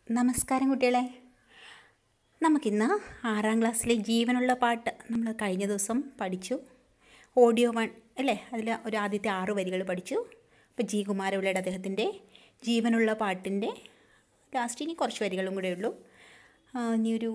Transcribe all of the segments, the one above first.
നമസ്കാരം കുട്ടികളെ നമുക്കിന്ന് ആറാം ക്ലാസ്സിലെ ജീവനുള്ള പാട്ട് നമ്മൾ കഴിഞ്ഞ ദിവസം പഠിച്ചു ഓഡിയോ വൺ അല്ലേ അതിൽ ഒരു ആദ്യത്തെ ആറ് വരികൾ പഠിച്ചു അപ്പോൾ ജി കുമാരപിള്ളയുടെ അദ്ദേഹത്തിൻ്റെ ജീവനുള്ള പാട്ടിൻ്റെ ലാസ്റ്റ് ഇനി കുറച്ച് വരികളും കൂടെ ഉള്ളൂ ആ, ഇനി ഒരു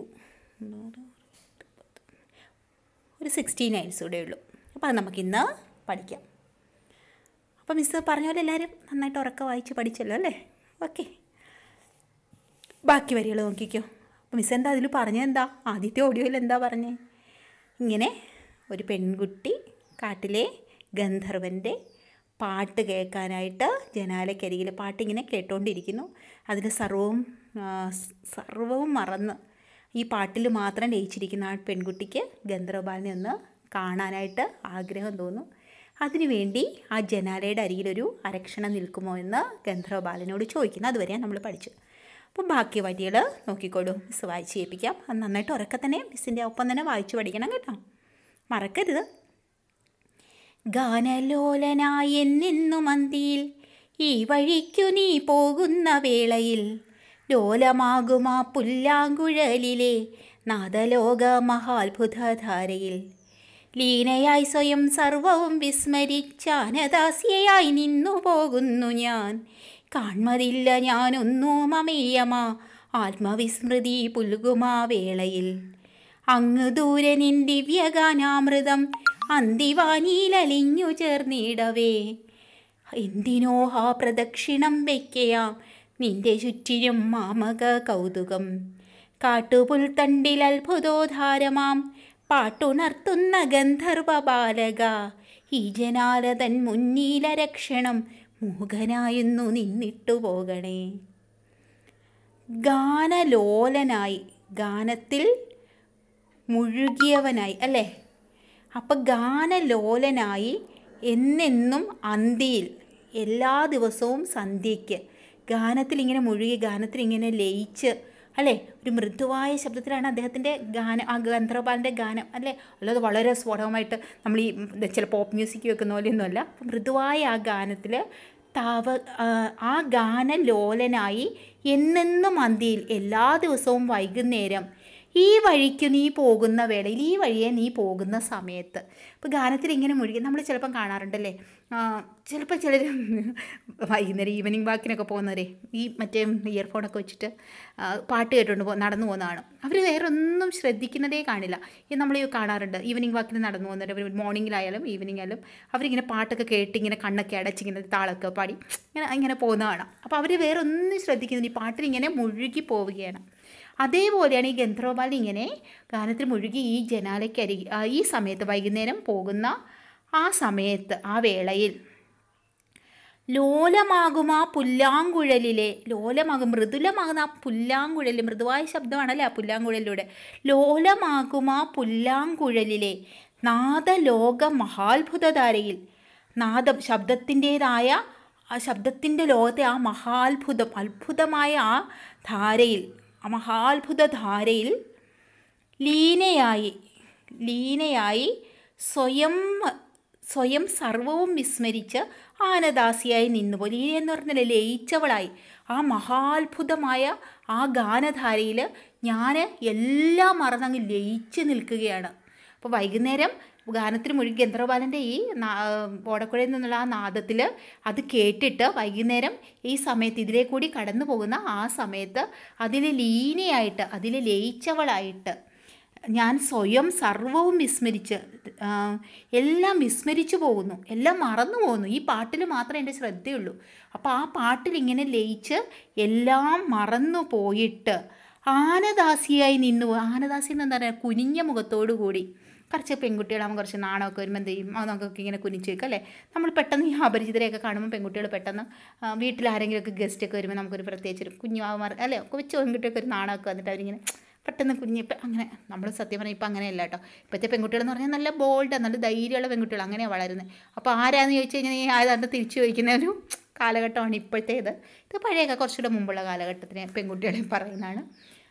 ഒരു സിക്സ്റ്റീൻ ലൈൻസ് കൂടെ ഉള്ളൂ അപ്പോൾ അത് നമുക്കിന്ന് പഠിക്കാം അപ്പോൾ മിസ്സ് പറഞ്ഞ പോലെ എല്ലാവരും നന്നായിട്ട് ഉറക്കം വായിച്ച് പഠിച്ചല്ലോ അല്ലേ ഓക്കെ ബാക്കി വരികൾ നോക്കിക്കോ അപ്പോൾ മിസ് എന്താ അതിൽ പറഞ്ഞതെന്താ ആദ്യത്തെ ഓഡിയോയിൽ എന്താ പറഞ്ഞേ ഇങ്ങനെ ഒരു പെൺകുട്ടി കാട്ടിലെ ഗന്ധർവൻ്റെ പാട്ട് കേൾക്കാനായിട്ട് ജനാലക്കരികിൽ പാട്ടിങ്ങനെ കേട്ടുകൊണ്ടിരിക്കുന്നു അതിൽ സർവവും ആ, സ് സർവവും മറന്ന് ഈ പാട്ടിൽ മാത്രം ലയിച്ചിരിക്കുന്ന ആ പെൺകുട്ടിക്ക് ഗന്ധർവബാലനെ ഒന്ന് കാണാനായിട്ട് ആഗ്രഹം തോന്നും അതിനുവേണ്ടി ആ ജനാലയുടെ അരികിലൊരു അരക്ഷണം നിൽക്കുമോ എന്ന് ഗന്ധർവബാലനോട് ചോദിക്കുന്നു അതുവരെയാണ് നമ്മൾ പഠിച്ചു അപ്പം ബാക്കി വരികൾ നോക്കിക്കോളൂ മിസ് വായിച്ച് കേൾപ്പിക്കാം അത് നന്നായിട്ട് ഉറക്കെ തന്നെ മിസ്സിൻ്റെ ഒപ്പം തന്നെ വായിച്ചു പഠിക്കണം കേട്ടോ മറക്കരുത് ഗാനലോലനായി എന്നെന്നും മന്തിയിൽ ഈ വഴിക്കു നീ പോകുന്ന വേളയിൽ ലോലമാകുമാ പുല്ലാങ്കുഴലിലെ നാദലോക മഹാത്ഭുതധാരയിൽ ലീനയായി സ്വയം സർവവും വിസ്മരിച്ചാനദാസ്യയായി നിന്നു പോകുന്നു ഞാൻ കാൺമതില്ല ഞാനൊന്നും അമേയമാ ആത്മവിസ്മൃതി പുൽകുമാ വേളയിൽ അങ്ങ് ദൂരെ നിൻ ദിവ്യഗാനാമൃതം അന്തിവാനിയിലലിഞ്ഞു ചേർന്നിടവേ എന്തിനോ ആ പ്രദക്ഷിണം വയ്ക്കയാം നിന്റെ ചുറ്റിനും മാമക കൗതുകം കാട്ടുപുൽത്തണ്ടിൽ അത്ഭുതോധാരമാം പാട്ടുണർത്തുന്ന ഗന്ധർവ ബാലക ഈ ജനാലതൻ മുന്നിലരക്ഷണം മൂകനായെന്നു നിന്നിട്ടു പോകണേ ഗാനലോലനായി ഗാനത്തിൽ മുഴുകിയവനായി അല്ലേ അപ്പം ഗാനലോലനായി എന്നെന്നും അന്തിയിൽ എല്ലാ ദിവസവും സന്ധ്യയ്ക്ക് ഗാനത്തിൽ ഇങ്ങനെ മുഴുകി ഗാനത്തിൽ ഇങ്ങനെ ലയിച്ച് അല്ലേ ഒരു മൃദുവായ ശബ്ദത്തിലാണ് അദ്ദേഹത്തിൻ്റെ ഗാനം ആ ഗന്ധർവപാലൻ്റെ ഗാനം അല്ലേ അല്ലാതെ വളരെ സ്ഫോടകമായിട്ട് നമ്മൾ ഈ ചില പോപ്പ് മ്യൂസിക് വെക്കുന്ന പോലെയൊന്നുമല്ല അപ്പം മൃദുവായ ആ ഗാനത്തിൽ താവ ആ, ആ ഗാനലോലനായി എന്നെന്നും അന്തിയിൽ എല്ലാ ദിവസവും വൈകുന്നേരം ഈ വഴിക്ക് നീ പോകുന്ന വേളയിൽ ഈ വഴിയെ നീ പോകുന്ന സമയത്ത് ഇപ്പോൾ ഗാനത്തിൽ ഇങ്ങനെ മുഴുകി നമ്മൾ ചിലപ്പം കാണാറുണ്ടല്ലേ ആ, ചിലപ്പോൾ ചിലർ വൈകുന്നേരം ഈവനിങ് വാക്കിനൊക്കെ പോകുന്നവരെ ഈ മറ്റേ ഇയർഫോണൊക്കെ വെച്ചിട്ട് ആ, പാട്ട് കേട്ടുകൊണ്ട് പോ നടന്നു പോകുന്നതാണ് അവർ വേറെ ഒന്നും ശ്രദ്ധിക്കുന്നതേ കാണില്ല ഈ നമ്മൾ ഈ കാണാറുണ്ട് ഈവനിങ് വാക്കിന് നടന്നു പോകുന്നവർ അവർ മോർണിംഗിലായാലും ഈവനിങ് ആയാലും അവരിങ്ങനെ പാട്ടൊക്കെ കേട്ട് ഇങ്ങനെ കണ്ണൊക്കെ അടച്ചിങ്ങനെ താളൊക്കെ പാടി ഇങ്ങനെ ഇങ്ങനെ പോകുന്ന കാണാം അപ്പോൾ അവർ വേറെ ഒന്നും ശ്രദ്ധിക്കുന്നില്ല ഈ പാട്ടിൽ ഇങ്ങനെ മുഴുകി പോവുകയാണ് അതേപോലെയാണ് ഈ ഗന്ധർവപാലൻ ഇങ്ങനെ ഗാനത്തിൽ മുഴുകി ഈ ജനാലയ്ക്കരികി ആ, ഈ സമയത്ത് വൈകുന്നേരം പോകുന്ന ആ സമയത്ത് ആ വേളയിൽ ലോലമാകും ആ പുല്ലാങ്കുഴലിലെ ലോലമാകും മൃദുലമാകുന്ന ആ പുല്ലാങ്കുഴലിൽ മൃദുവായ ശബ്ദമാണല്ലേ ആ പുല്ലാങ്കുഴലിലൂടെ ലോലമാകും ആ പുല്ലാങ്കുഴലിലെ നാദലോക മഹാത്ഭുതധാരയിൽ നാദം ശബ്ദത്തിൻ്റേതായ ആ ശബ്ദത്തിൻ്റെ ലോകത്തെ ആ മഹാത്ഭുതം അത്ഭുതമായ ആ ധാരയിൽ ആ മഹാത്ഭുത ധാരയിൽ ലീനയായി ലീനയായി സ്വയം സ്വയം സർവവും വിസ്മരിച്ച് ആനദാസിയായി നിന്നുപോയി ലീന എന്ന് പറഞ്ഞാൽ ലയിച്ചവളായി ആ മഹാത്ഭുതമായ ആ ഗാനധാരയിൽ ഞാൻ എല്ലാം മറന്നങ്ങ് ലയിച്ച് നിൽക്കുകയാണ് അപ്പോൾ വൈകുന്നേരം ഗാനത്തിന് മുഴുകി ഗന്ധർവബാലൻ്റെ ഈ നാ- ഓടക്കുഴയിൽ നിന്നുള്ള ആ നാദത്തിൽ അത് കേട്ടിട്ട് വൈകുന്നേരം ഈ സമയത്ത് ഇതിലേ കൂടി കടന്നു പോകുന്ന ആ സമയത്ത് അതിൽ ലീനയായിട്ട് അതിൽ ലയിച്ചവളായിട്ട് ഞാൻ സ്വയം സർവവും വിസ്മരിച്ച് ആ, എല്ലാം വിസ്മരിച്ചു പോകുന്നു എല്ലാം മറന്നു പോകുന്നു ഈ പാട്ടിൽ മാത്രമേ എൻ്റെ ശ്രദ്ധയുള്ളൂ അപ്പോൾ ആ പാട്ടിൽ ഇങ്ങനെ ലയിച്ച് എല്ലാം മറന്നു പോയിട്ട് ആനദാസിയായി നിന്നു ആനദാസി എന്ന് എന്താ പറയുക കുനിഞ്ഞ മുഖത്തോടു കൂടി കുറച്ച് പെൺകുട്ടികളാകുമ്പോൾ കുറച്ച് നാണമൊക്കെ വരുമ്പോൾ എന്ത് ചെയ്യും അത് നമുക്കൊക്കെ ഇങ്ങനെ കുനിച്ച് വെക്കും അല്ലേ നമ്മൾ പെട്ടെന്ന് ഈ അപരിചിതരെയൊക്കെ കാണുമ്പോൾ പെൺകുട്ടികൾ പെട്ടെന്ന് ആ, വീട്ടിൽ ആരെങ്കിലുമൊക്കെ ഗസ്റ്റൊക്കെ വരുമ്പോൾ നമുക്കൊരു പ്രത്യേകിച്ച് ഒരു കുഞ്ഞുമാർ അല്ലേ കൊച്ചു പെൺകുട്ടിയൊക്കെ ഒരു നാണമൊക്കെ വന്നിട്ട് അവരിങ്ങനെ പെട്ടെന്ന് കുഞ്ഞ് ഇപ്പം അങ്ങനെ നമ്മൾ സത്യം പറഞ്ഞാൽ ഇപ്പം അങ്ങനെയല്ല കേട്ടോ ഇപ്പോഴത്തെ പെൺകുട്ടികളെന്ന് പറഞ്ഞാൽ നല്ല ബോൾഡാണ് നല്ല ധൈര്യമുള്ള പെൺകുട്ടികൾ അങ്ങനെയാണ് വളരുന്നത് അപ്പോൾ ആരാന്ന് ചോദിച്ചു കഴിഞ്ഞാൽ ഈ ആരാണ്ട് തിരിച്ചു ചോദിക്കുന്ന ഒരു കാലഘട്ടമാണ് ഇപ്പോഴത്തേത് ഇത് പഴയൊക്കെ കുറച്ചുകൂടെ മുമ്പുള്ള കാലഘട്ടത്തിന് പെൺകുട്ടികളെ പറയുന്നതാണ്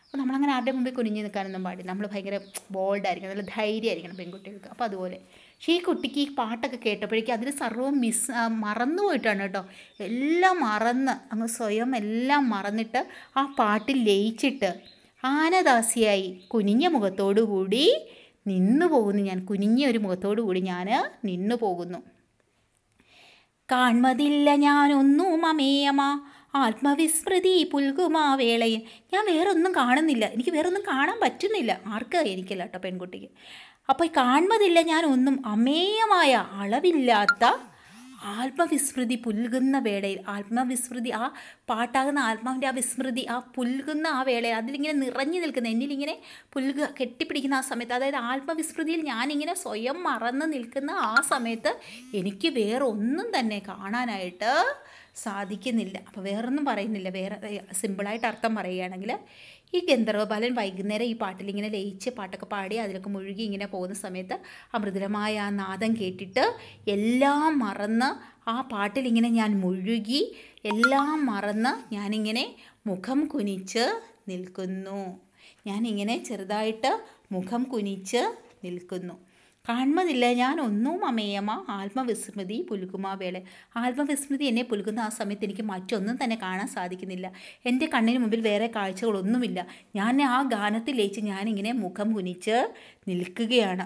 അപ്പോൾ നമ്മളങ്ങനെ ആരുടെ മുമ്പിൽ കുനിഞ്ഞ് നിൽക്കാനൊന്നും പാടില്ല നമ്മൾ ഭയങ്കര ബോൾഡായിരിക്കണം നല്ല ധൈര്യമായിരിക്കണം പെൺകുട്ടികൾക്ക് അപ്പോൾ അതുപോലെ പക്ഷേ ഈ കുട്ടിക്ക് ഈ പാട്ടൊക്കെ കേട്ടപ്പോഴേക്കും അതിൽ സർവ്വം മിസ് ആ, മറന്നു പോയിട്ടാണ് കേട്ടോ എല്ലാം മറന്ന് അങ്ങ് സ്വയം എല്ലാം മറന്നിട്ട് ആ പാട്ടിൽ ലയിച്ചിട്ട് ആനദാസിയായി കുനിഞ്ഞ മുഖത്തോടു കൂടി നിന്നു പോകുന്നു ഞാൻ കുനിഞ്ഞ ഒരു മുഖത്തോടു കൂടി ഞാൻ നിന്നു പോകുന്നു കാൺമതില്ല ഞാനൊന്നും അമേയമ ആത്മവിസ്മൃതി പുൽകുമാ വേളയിൽ ഞാൻ വേറെ ഒന്നും കാണുന്നില്ല എനിക്ക് വേറെ ഒന്നും കാണാൻ പറ്റുന്നില്ല ആർക്ക് എനിക്കല്ല കേട്ടോ പെൺകുട്ടിക്ക് അപ്പോൾ ഈ കാൺമതില്ല ഞാൻ ഒന്നും അമേയമായ അളവില്ലാത്ത ആത്മവിസ്മൃതി പുൽകുന്ന വേളയിൽ ആത്മവിസ്മൃതി ആ പാട്ടാകുന്ന ആത്മാവിൻ്റെ ആ വിസ്മൃതി ആ പുൽകുന്ന ആ വേളയിൽ അതിലിങ്ങനെ നിറഞ്ഞു നിൽക്കുന്ന എന്നിലിങ്ങനെ പുൽക കെട്ടിപ്പിടിക്കുന്ന ആ സമയത്ത് അതായത് ആത്മവിസ്മൃതിയിൽ ഞാനിങ്ങനെ സ്വയം മറന്ന് നിൽക്കുന്ന ആ സമയത്ത് എനിക്ക് വേറെ ഒന്നും തന്നെ കാണാനായിട്ട് സാധിക്കുന്നില്ല അപ്പോൾ വേറൊന്നും പറയുന്നില്ല വേറെ സിമ്പിളായിട്ട് അർത്ഥം പറയുകയാണെങ്കിൽ ഈ ഗന്ധർവബാലൻ വൈകുന്നേരം ഈ പാട്ടിലിങ്ങനെ ലയിച്ച് പാട്ടൊക്കെ പാടി അതിലൊക്കെ മുഴുകി ഇങ്ങനെ പോകുന്ന സമയത്ത് ആ മൃദുലമായ ആ നാദം കേട്ടിട്ട് എല്ലാം മറന്ന് ആ പാട്ടിലിങ്ങനെ ഞാൻ മുഴുകി എല്ലാം മറന്ന് ഞാനിങ്ങനെ മുഖം കുനിച്ച് നിൽക്കുന്നു ഞാനിങ്ങനെ ചെറുതായിട്ട് മുഖം കുനിച്ച് നിൽക്കുന്നു കാൺമതില്ല ഞാൻ ഒന്നും അമേയമ ആത്മവിസ്മൃതി പുലുകുമാ വേള ആത്മവിസ്മൃതി എന്നെ പുലുകുന്ന ആ സമയത്ത് എനിക്ക് മറ്റൊന്നും തന്നെ കാണാൻ സാധിക്കുന്നില്ല എൻ്റെ കണ്ണിന് മുമ്പിൽ വേറെ കാഴ്ചകളൊന്നുമില്ല ഞാൻ ആ ഗാനത്തിൽ ലയിച്ച് ഞാനിങ്ങനെ മുഖം കുനിച്ച് നിൽക്കുകയാണ്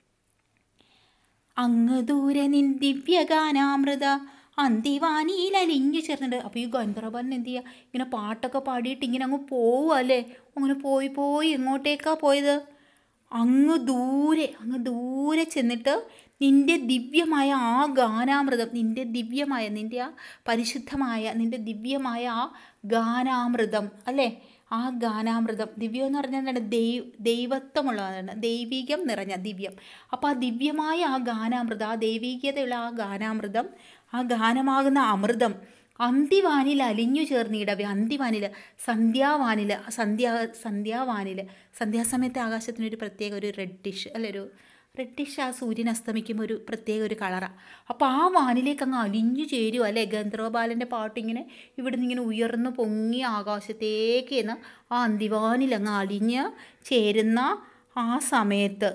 അങ്ങ് ദൂരെ നിൻ ദിവ്യഗാനാമൃത അന്തിവാനിയിൽ അലിഞ്ഞു ചേർന്നിട്ട് അപ്പോൾ ഈ ഗന്ധർവൻ എന്ത് ചെയ്യുക ഇങ്ങനെ പാട്ടൊക്കെ പാടിയിട്ട് ഇങ്ങനെ അങ്ങ് പോവുക അല്ലേ അങ്ങനെ പോയി പോയി എങ്ങോട്ടേക്കാ പോയത് അങ്ങ് ദൂരെ അങ്ങ് ദൂരെ ചെന്നിട്ട് നിൻ്റെ ദിവ്യമായ ആ ഗാനാമൃതം നിൻ്റെ ദിവ്യമായ നിൻ്റെ ആ പരിശുദ്ധമായ നിൻ്റെ ദിവ്യമായ ആ ഗാനാമൃതം അല്ലേ ആ ഗാനാമൃതം ദിവ്യം എന്ന് പറഞ്ഞാൽ എന്താണ് ദൈവ ദൈവത്വമുള്ളതാണ് ദൈവികം നിറഞ്ഞ ദിവ്യം അപ്പോൾ ആ ദിവ്യമായ ആ ഗാനാമൃതം ആ ദൈവികതയുള്ള ആ ഗാനാമൃതം ആ ഗാനമാകുന്ന അമൃതം അന്തിവാനിൽ അലിഞ്ഞു ചേർന്നിടവേ അന്തിവാനിൽ സന്ധ്യാവാനിൽ സന്ധ്യാ സന്ധ്യാവാനിൽ സന്ധ്യാസമയത്തെ ആകാശത്തിനൊരു പ്രത്യേക ഒരു റെഡിഷ് അല്ലെ ഒരു റെഡിഷ് ആ സൂര്യൻ അസ്തമിക്കുമ്പോൾ ഒരു പ്രത്യേക ഒരു കളറാണ് അപ്പോൾ ആ വാനിലേക്ക് അങ്ങ് അലിഞ്ഞു ചേരും അല്ലേ ഗന്ധർവബാലൻ്റെ പാട്ടിങ്ങനെ ഇവിടുന്ന് ഇങ്ങനെ ഉയർന്നു പൊങ്ങി ആകാശത്തേക്ക് എന്ന് ആ അന്തിവാനിൽ അങ്ങ് അലിഞ്ഞ് ചേരുന്ന ആ സമയത്ത്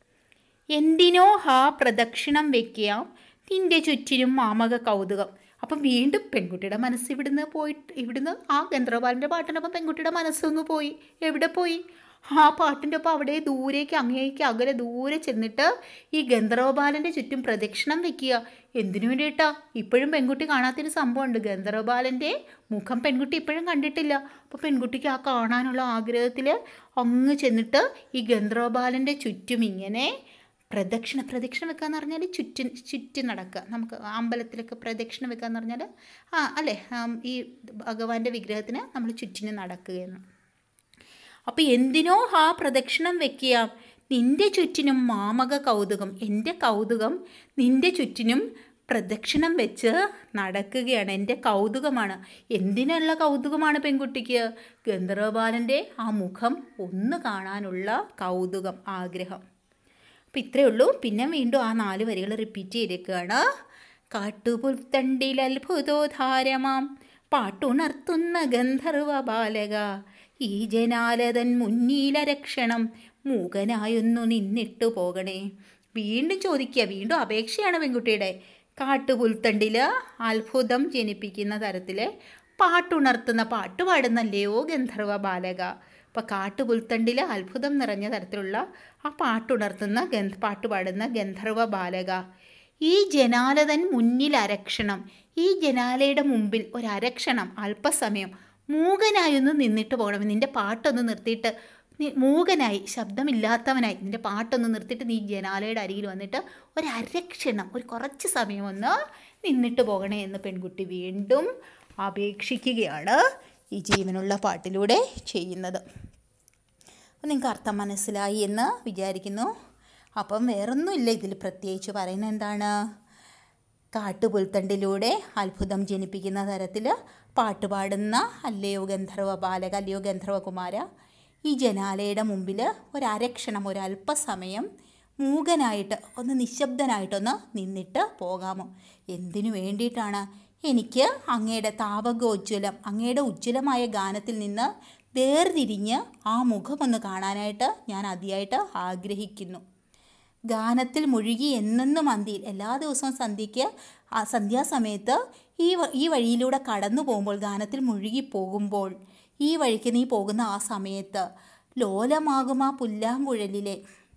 എന്തിനോ ഹാ പ്രദക്ഷിണം വയ്ക്കാം നിന്റെ ചുറ്റിനും മാമക കൗതുകം അപ്പം വീണ്ടും പെൺകുട്ടിയുടെ മനസ്സ് ഇവിടുന്ന് പോയിട്ട് ഇവിടുന്ന് ആ ഗന്ധർവബാലൻ്റെ പാട്ടിനൊപ്പം പെൺകുട്ടിയുടെ മനസ്സൊന്ന് പോയി എവിടെ പോയി ആ പാട്ടിൻ്റെ ഒപ്പം അവിടെ ദൂരേക്ക് അങ്ങേക്ക് അകലെ ദൂരെ ചെന്നിട്ട് ഈ ഗന്ധർവബാലൻ്റെ ചുറ്റും പ്രദക്ഷിണം വെക്കുക എന്തിനു വേണ്ടിയിട്ടാ ഇപ്പോഴും പെൺകുട്ടി കാണാത്തൊരു സംഭവമുണ്ട് ഗന്ധർവബാലൻ്റെ മുഖം പെൺകുട്ടി ഇപ്പോഴും കണ്ടിട്ടില്ല അപ്പോൾ പെൺകുട്ടിക്ക് ആ കാണാനുള്ള ആഗ്രഹത്തിൽ അങ്ങ് ചെന്നിട്ട് ഈ ഗന്ധർവബാലൻ്റെ ചുറ്റും ഇങ്ങനെ പ്രദക്ഷിണ പ്രദക്ഷിണം വെക്കുക എന്ന് പറഞ്ഞാൽ ചുറ്റും ചുറ്റി നടക്കുക നമുക്ക് അമ്പലത്തിലൊക്കെ പ്രദക്ഷിണം വെക്കുക എന്ന് പറഞ്ഞാൽ ആ അല്ലേ ആം, ഈ ഭഗവാന്റെ വിഗ്രഹത്തിന് നമ്മൾ ചുറ്റിന് നടക്കുകയെന്ന് അപ്പോൾ എന്തിനോ ആ പ്രദക്ഷിണം വെക്കുക നിന്റെ ചുറ്റിനും മാമക കൗതുകം എൻ്റെ കൗതുകം നിന്റെ ചുറ്റിനും പ്രദക്ഷിണം വെച്ച് നടക്കുകയാണ് എൻ്റെ കൗതുകമാണ് എന്തിനുള്ള കൗതുകമാണ് പെൺകുട്ടിക്ക് ഗന്ധർവബാലൻ്റെ ആ മുഖം ഒന്ന് കാണാനുള്ള കൗതുകം ആഗ്രഹം അപ്പം ഇത്രയേ ഉള്ളൂ പിന്നെ വീണ്ടും ആ നാല് വരികൾ റിപ്പീറ്റ് ചെയ്തേക്കുകയാണ് കാട്ടുപുൽത്തണ്ടിൽ അത്ഭുതോധാരമാം പാട്ടുണർത്തുന്ന ഗന്ധർവ ബാലക ഈ ജനാലതൻ മുന്നീലരക്ഷണം മൂകനായൊന്നു നിന്നിട്ടു പോകണേ വീണ്ടും ചോദിക്കുക വീണ്ടും അപേക്ഷയാണ് പെൺകുട്ടിയുടെ കാട്ടുപുൽത്തണ്ടിൽ അത്ഭുതം ജനിപ്പിക്കുന്ന തരത്തിൽ പാട്ടുണർത്തുന്ന പാട്ട് പാടുന്നല്ലയോ ഗന്ധർവ ബാലക അപ്പോൾ കാട്ടുപുൽത്തണ്ടിൽ അത്ഭുതം നിറഞ്ഞ തരത്തിലുള്ള ആ പാട്ടുണർത്തുന്ന ഗന്ധ പാട്ട് പാടുന്ന ഗന്ധർവ ബാലക ഈ ജനാലതൻ മുന്നിൽ അരക്ഷണം ഈ ജനാലയുടെ മുമ്പിൽ ഒരു അരക്ഷണം അല്പസമയം മൂകനായൊന്ന് നിന്നിട്ട് പോകണം നിൻ്റെ പാട്ടൊന്ന് നിർത്തിയിട്ട് നീ മൂകനായി ശബ്ദമില്ലാത്തവനായി നിൻ്റെ പാട്ടൊന്ന് നിർത്തിയിട്ട് നീ ജനാലയുടെ അരികിൽ വന്നിട്ട് ഒരു അരക്ഷണം ഒരു കുറച്ച് സമയം ഒന്ന് നിന്നിട്ട് പോകണേ എന്ന് പെൺകുട്ടി വീണ്ടും അപേക്ഷിക്കുകയാണ് ഈ ജീവനുള്ള പാട്ടിലൂടെ ചെയ്യുന്നത് അപ്പം നിങ്ങൾക്ക് അർത്ഥം മനസ്സിലായി എന്ന് വിചാരിക്കുന്നു അപ്പം വേറൊന്നുമില്ല ഇതിൽ പ്രത്യേകിച്ച് പറയുന്നത് എന്താണ് കാട്ടുപുൽത്തണ്ടിലൂടെ അത്ഭുതം ജനിപ്പിക്കുന്ന തരത്തിൽ പാട്ട് പാടുന്ന അല്ലയോ ഗന്ധർവ ബാലക അല്ലയോ ഗന്ധർവകുമാര ഈ ജനാലയുടെ മുമ്പിൽ ഒരരക്ഷണം ഒരല്പസമയം മൂകനായിട്ട് ഒന്ന് നിശബ്ദനായിട്ടൊന്ന് നിന്നിട്ട് പോകാമോ എന്തിനു വേണ്ടിയിട്ടാണ് എനിക്ക് അങ്ങയുടെ താപകോജ്വലം അങ്ങയുടെ ഉജ്ജ്വലമായ ഗാനത്തിൽ നിന്ന് വേർതിരിഞ്ഞ് ആ മുഖമൊന്ന് കാണാനായിട്ട് ഞാൻ അതിയായിട്ട് ആഗ്രഹിക്കുന്നു ഗാനത്തിൽ മുഴുകി എന്നെന്നും അന്തിയിൽ എല്ലാ ദിവസവും സന്ധ്യയ്ക്ക് ആ സന്ധ്യാസമയത്ത് ഈ വ- ഈ വഴിയിലൂടെ കടന്നു പോകുമ്പോൾ ഗാനത്തിൽ മുഴുകി പോകുമ്പോൾ ഈ വഴിക്ക് നീ പോകുന്ന ആ സമയത്ത് ലോലമാകും ആ പുല്ലാങ്കുഴലിലെ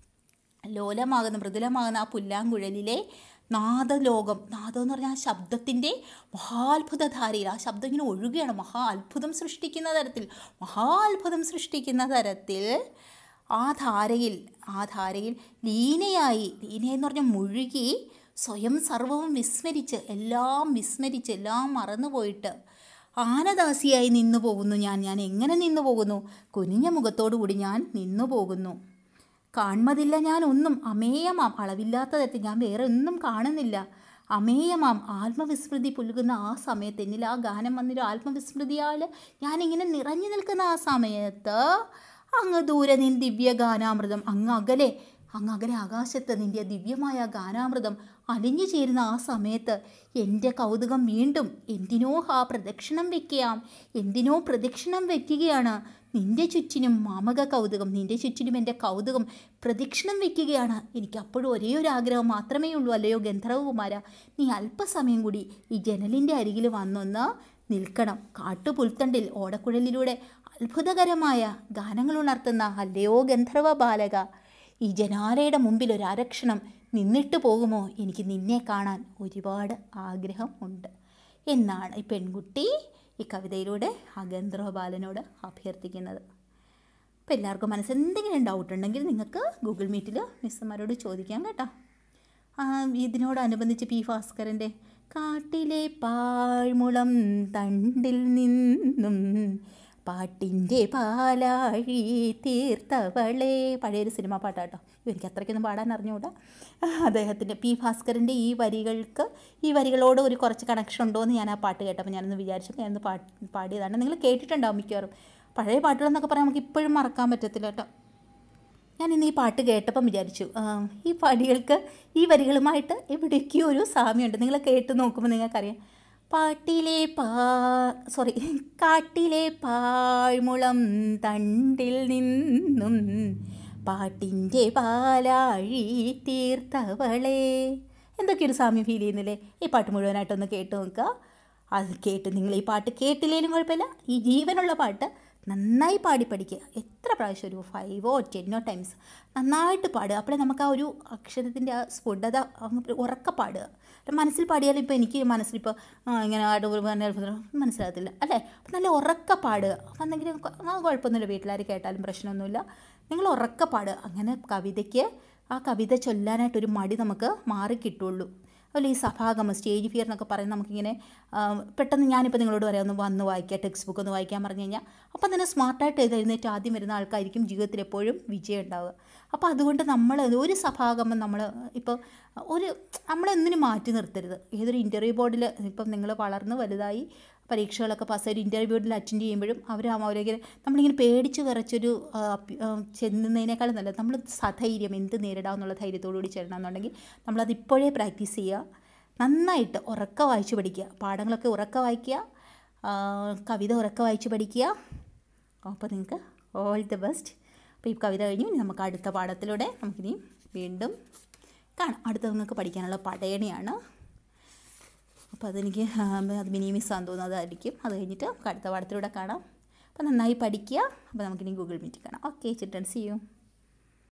ലോലമാകുന്ന മൃദുലമാകുന്ന ആ പുല്ലാങ്കുഴലിലെ നാദലോകം നാദം എന്ന് പറഞ്ഞാൽ ആ ശബ്ദത്തിൻ്റെ മഹാത്ഭുതധാരയിൽ ആ ശബ്ദം ഇങ്ങനെ ഒഴുകുകയാണ് മഹാ അത്ഭുതം സൃഷ്ടിക്കുന്ന തരത്തിൽ മഹാത്ഭുതം സൃഷ്ടിക്കുന്ന തരത്തിൽ ആ ധാരയിൽ ആ ധാരയിൽ ലീനയായി ലീനയെന്ന് പറഞ്ഞാൽ മുഴുകി സ്വയം സർവവും വിസ്മരിച്ച് എല്ലാം വിസ്മരിച്ച് എല്ലാം മറന്നുപോയിട്ട് ആനദാസിയായി നിന്നു പോകുന്നു ഞാൻ ഞാൻ എങ്ങനെ നിന്നു പോകുന്നു കുനിഞ്ഞ മുഖത്തോടു കൂടി ഞാൻ നിന്നു പോകുന്നു കാൺമതില്ല ഞാൻ ഒന്നും അമേയമാം അളവില്ലാത്ത തരത്തിൽ ഞാൻ വേറെ ഒന്നും കാണുന്നില്ല അമേയമാം ആത്മവിസ്മൃതി പുലുകുന്ന ആ സമയത്ത് എന്നിൽ ആ ഗാനം വന്നൊരു ആത്മവിസ്മൃതിയാൽ ഞാനിങ്ങനെ നിറഞ്ഞു നിൽക്കുന്ന ആ സമയത്ത് അങ്ങ് ദൂരെ നിൻ ദിവ്യ ഗാനാമൃതം അങ്ങ് അകലെ അങ്ങ് അകലെ ആകാശത്ത് നിൻ്റെ ദിവ്യമായ ഗാനാമൃതം അലിഞ്ഞു ചേരുന്ന ആ സമയത്ത് എൻ്റെ കൗതുകം വീണ്ടും എന്തിനോ ആ പ്രദക്ഷിണം വെക്കാം എന്തിനോ പ്രദക്ഷിണം വെക്കുകയാണ് നിന്റെ ചുറ്റിനും മാമക കൗതുകം നിന്റെ ചുറ്റിനും എൻ്റെ കൗതുകം പ്രദക്ഷിണം വെക്കുകയാണ് എനിക്ക് അപ്പോഴും ഒരേ ഒരു ആഗ്രഹം മാത്രമേ ഉള്ളൂ അല്ലയോ ഗന്ധർവകുമാര നീ അല്പസമയം കൂടി ഈ ജനലിൻ്റെ അരികിൽ വന്നൊന്ന് നിൽക്കണം കാട്ടുപുൽത്തണ്ടിൽ ഓടക്കുഴലിലൂടെ അത്ഭുതകരമായ ഗാനങ്ങൾ ഉണർത്തുന്ന അല്ലയോ ഗന്ധർവ ബാലക ഈ ജനാലയുടെ മുമ്പിൽ ഒരു അരക്ഷണം നിന്നിട്ട് പോകുമോ എനിക്ക് നിന്നെ കാണാൻ ഒരുപാട് ആഗ്രഹം ഉണ്ട് എന്നാണ് ഈ പെൺകുട്ടി ഈ കവിതയിലൂടെ ആ ഗന്ധർവ ബാലനോട് അഭ്യർത്ഥിക്കുന്നത് അപ്പോൾ എല്ലാവർക്കും മനസ്സിൽ എന്തെങ്കിലും ഡൗട്ട് ഉണ്ടെങ്കിൽ നിങ്ങൾക്ക് ഗൂഗിൾ മീറ്റിൽ മിസ്സന്മാരോട് ചോദിക്കാം കേട്ടോ ആ, ഇതിനോടനുബന്ധിച്ച് പി ഭാസ്കരൻ്റെ കാട്ടിലെ പാഴ്മുളം തണ്ടിൽ നിന്നും പാട്ടിൻ്റെ പാലാഴി തീർത്തവളെ പഴയൊരു സിനിമ പാട്ടാട്ടോ എനിക്ക് അത്രയ്ക്കൊന്നും പാടാൻ അറിഞ്ഞുകൂടാ അദ്ദേഹത്തിൻ്റെ പി ഭാസ്കരൻ്റെ ഈ വരികൾക്ക് ഈ വരികളോട് ഒരു കുറച്ച് കണക്ഷൻ ഉണ്ടോ എന്ന് ഞാൻ ആ പാട്ട് കേട്ടപ്പോൾ ഞാനൊന്ന് വിചാരിച്ചു ഞാനൊന്ന് പാട്ട് പാടിയതാണ് നിങ്ങൾ കേട്ടിട്ടുണ്ടാവും മിക്കവാറും പഴയ പാട്ടുകളെന്നൊക്കെ പറയാൻ നമുക്ക് ഇപ്പോഴും മറക്കാൻ പറ്റത്തില്ല കേട്ടോ ഞാൻ ഇന്ന് ഈ പാട്ട് കേട്ടപ്പം വിചാരിച്ചു ആ, ഈ വരികൾക്ക് ഈ വരികളുമായിട്ട് എവിടേക്കോ ഒരു സാമ്യമുണ്ട് നിങ്ങൾ കേട്ട് നോക്കുമ്പോൾ നിങ്ങൾക്കറിയാം പാട്ടിലെ പാ സോറി കാട്ടിലെ പാഴ്മുളം തണ്ടിൽ നിന്നും പാട്ടിൻ്റെ പാലാഴി തീർത്തവളെ എന്തൊക്കെയൊരു സാമ്യം ഫീൽ ചെയ്യുന്നില്ലേ ഈ പാട്ട് മുഴുവനായിട്ടൊന്ന് കേട്ട് നോക്കുക അത് കേട്ട് നിങ്ങൾ ഈ പാട്ട് കേട്ടില്ലേലും കുഴപ്പമില്ല ഈ ജീവനുള്ള പാട്ട് നന്നായി പാടി പഠിക്കുക എത്ര പ്രാവശ്യം ഒരു ഫൈവോ ടെന്നോ ടൈംസ് നന്നായിട്ട് പാടുക അപ്പോഴേ നമുക്ക് ആ ഒരു അക്ഷരത്തിൻ്റെ ആ സ്ഫുടത അങ്ങ് ഉറക്കെ പാടുക അല്ല മനസ്സിൽ പാടിയാലും ഇപ്പോൾ എനിക്ക് മനസ്സിലിപ്പോൾ ആ, ഇങ്ങനെ ആട് ഒരു പറഞ്ഞ മനസ്സിലാകത്തില്ല അല്ലേ അപ്പം നല്ല ഉറക്കെ പാടുക അപ്പം എന്തെങ്കിലും കൊ- ആ കുഴപ്പമൊന്നുമില്ല വീട്ടിലാർ കേട്ടാലും പ്രശ്നമൊന്നുമില്ല നിങ്ങൾ ഉറക്കെ പാടുക അങ്ങനെ കവിതയ്ക്ക് ആ കവിത ചൊല്ലാനായിട്ടൊരു മടി നമുക്ക് മാറിക്കിട്ടുള്ളൂ അതുപോലെ ഈ സഭാഗമം സ്റ്റേജ് ഫിയർ എന്നൊക്കെ പറയുന്നത് നമുക്കിങ്ങനെ ആ, പെട്ടെന്ന് ഞാനിപ്പോൾ നിങ്ങളോട് പറയാം ഒന്ന് വന്ന് വായിക്കുക ടെക്സ്റ്റ് ബുക്ക് ഒന്ന് വായിക്കാൻ പറഞ്ഞു കഴിഞ്ഞാൽ അപ്പം തന്നെ സ്മാർട്ടായിട്ട് എഴുന്നേറ്റ് ആദ്യം വരുന്ന ആൾക്കായിരിക്കും ജീവിതത്തിൽ എപ്പോഴും വിജയം ഉണ്ടാവുക അപ്പോൾ അതുകൊണ്ട് നമ്മൾ ഒരു സഭാഗമം നമ്മൾ ഇപ്പോൾ ഒരു നമ്മളെന്തിനും മാറ്റി നിർത്തരുത് ഏതൊരു ഇൻ്റർവ്യൂ ബോർഡിൽ ഇപ്പം നിങ്ങൾ വളർന്ന് വലുതായി പരീക്ഷകളൊക്കെ പാസ്സായി ഒരു ഇൻ്റർവ്യൂ ബോർഡിൽ അറ്റൻഡ് ചെയ്യുമ്പോഴും അവർ അവരിങ്ങനെ നമ്മളിങ്ങനെ പേടിച്ച് വിറച്ചൊരു ആ, അപ്പി- ആ, ചെല്ലുന്നതിനേക്കാളും നല്ലത് നമ്മൾ സധൈര്യം എന്ത് നേരിടാമെന്നുള്ള ധൈര്യത്തോടു കൂടി ചെല്ലണമെന്നുണ്ടെങ്കിൽ നമ്മളത് ഇപ്പോഴേ പ്രാക്ടീസ് ചെയ്യുക നന്നായിട്ട് ഉറക്ക വായിച്ച് പഠിക്കുക പാഠങ്ങളൊക്കെ ഉറക്ക വായിക്കുക ആ, കവിത ഉറക്ക വായിച്ച് പഠിക്കുക അപ്പോൾ നിങ്ങൾക്ക് ഓൾ ദി ബെസ്റ്റ് അപ്പോൾ ഈ കവിത കഴിഞ്ഞു ഇനി നമുക്ക് അടുത്ത പാഠത്തിലൂടെ നമുക്കിനി വീണ്ടും കാണാം അടുത്ത നിങ്ങൾക്ക് പഠിക്കാനുള്ള പടയണിയാണ് അപ്പോൾ അതെനിക്ക് ആ, അത് മിനി മിസ്സാന്ന് തോന്നുന്നു അതായിരിക്കും അത് കഴിഞ്ഞിട്ട് നമുക്ക് അടുത്ത പാഠത്തിലൂടെ കാണാം അപ്പോൾ നന്നായി പഠിക്കുക അപ്പോൾ നമുക്കിനി ഗൂഗിൾ മീറ്റിൽ കാണാം ഓക്കെ ചിൽഡ്രൻ സി യു